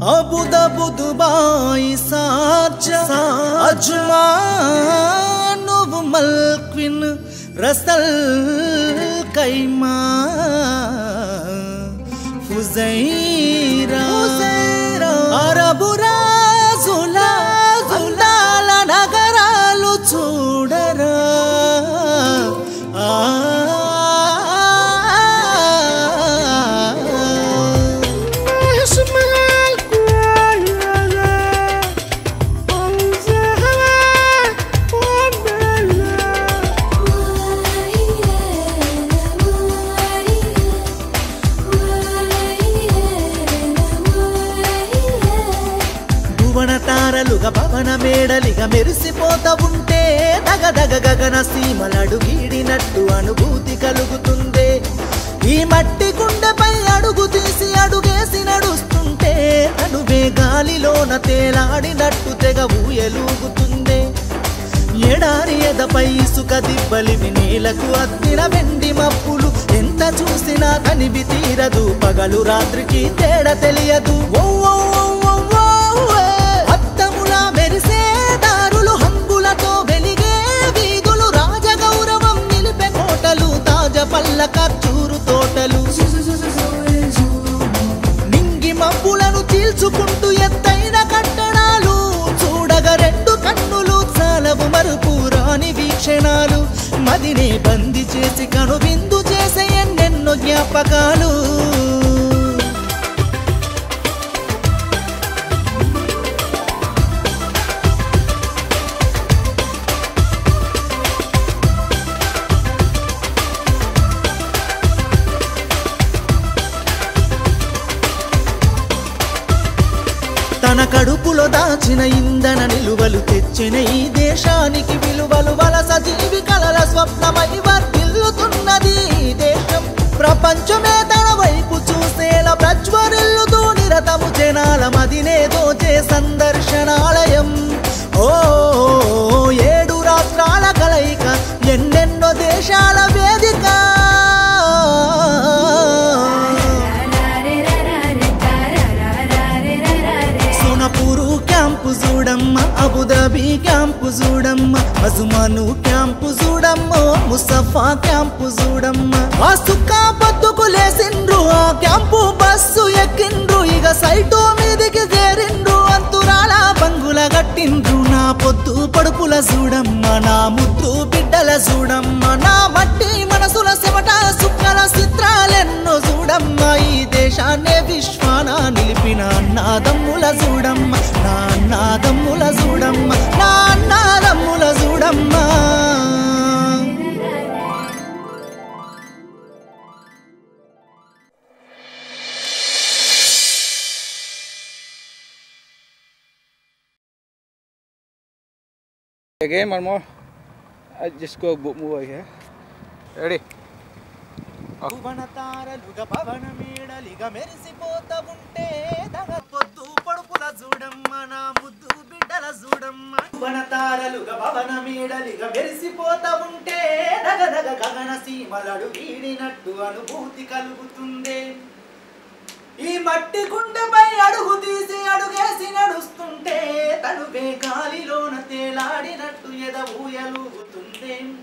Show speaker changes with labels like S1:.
S1: అబుద బుదుబాయి Sharjah Ajman నువ్వు మల్క్విన్ Ras al Khaimah Fujairah అరబు రాజుల అందాల నగరాలు చూడరా ఆ భువన తారలుగా పవన మేడలిగా మెరిసిపోతా ఉంటే దగ దగ గగన సీమలడు వీడినట్టు అనుభూతి కలుగుతుందే ఈ మట్టి గుండెపై అడుగు తీసి అడుగేసి నడుస్తుంటే అడుగే గాలిలోన తేలాడినట్టు తెగ ఊయలూగుతుందే ఎడారి ఎదపై ఇసుక దిబ్బలివి నీలకు అద్దిన వెండి మప్పులు ఎంత చూసినా కనివి తీరదు పగలు రాత్రికి తేడా తెలియదు ఓ ఓ ఓ ఓ ఓ ఏ. అద్దములా మెరిసే దారులు హంగులతో వెలిగే వీధులు రాజగౌరవం నిలిపే కోటలు తాజ పల్ల ఖర్చూరు తోటలు నింగి మబ్బులను చీల్చుకుంటూ ఎత్తైన కట్టడాలు చూడగా రెండు కన్నులు చాలవు మరుపు రాని వీక్షణాలు మదినే బంది చేసి కను విందు చేసే ఎన్నెన్నో జ్ఞాపకాలు తన కడుపులో దాచిన ఇంధన నిలువలు తెచ్చిన ఈ దేశానికి విలువలు వలస జీవి కలల స్వప్నమై వర్తిల్లుతున్నది ఈ దేశం ప్రపంచమే తన వైపు చూసేలా ప్రజ్వరిల్లుతూ నిరతము జనాల మదినే దోచే సందర్శనాలయం ఓ ఏడు రాష్ట్రాల కలయిక ఎన్నెన్నో దేశాల వేదిక సోనపూరు క్యాంపు చూడమ్మ అబుదాబి క్యాంపు చూడమ్మ అజుమాను క్యాంపు చూడమ్మ ముసఫా క్యాంపు చూడమ్మ ఆ సుక్క బతుకు లేసిండ్రు ఆ క్యాంపు బస్సు ఎక్కిండ్రు ఇక సైటు మీదికి చేరిండ్రు అంతురాల బంగుల గట్టిండ్రు నా పొద్దు పడుపుల చూడమ్మ నా ముద్దు బిడ్డల చూడమ్మ నా మట్టి మనసుల చెమట సుక్కల చిత్రాలెన్నో చూడమ్మ ఈ దేశాన్నే విశ్వాన నిలిపిన అన్నాదమ్ముల చూడమ్మ నా అన్నాదమ్ముల చూడమ్మ నా అన్నాదమ్ముల చూడమ్మ
S2: Again, one more. I just go bo- move over here. Ready?
S1: భువన తారలుగా పవన మేడలిగా మెరిసిపోతా ఉంటే దగ పొద్దు పడుపుల చూడమ్మ నా ముద్దు బిడ్డల చూడమ్మ భువన తారలుగా పవన మేడలిగా మెరిసిపోతా ఉంటే దగ దగ గగన సీమలడు వీడినట్టు అనుభూతి కలుగుతుందే ఈ మట్టి గుండెపై అడుగు తీసి అడుగేసి నడుస్తుంటే తనువే గాలిలోన తేలాడినట్టు ఎద ఊయలూగుతుందే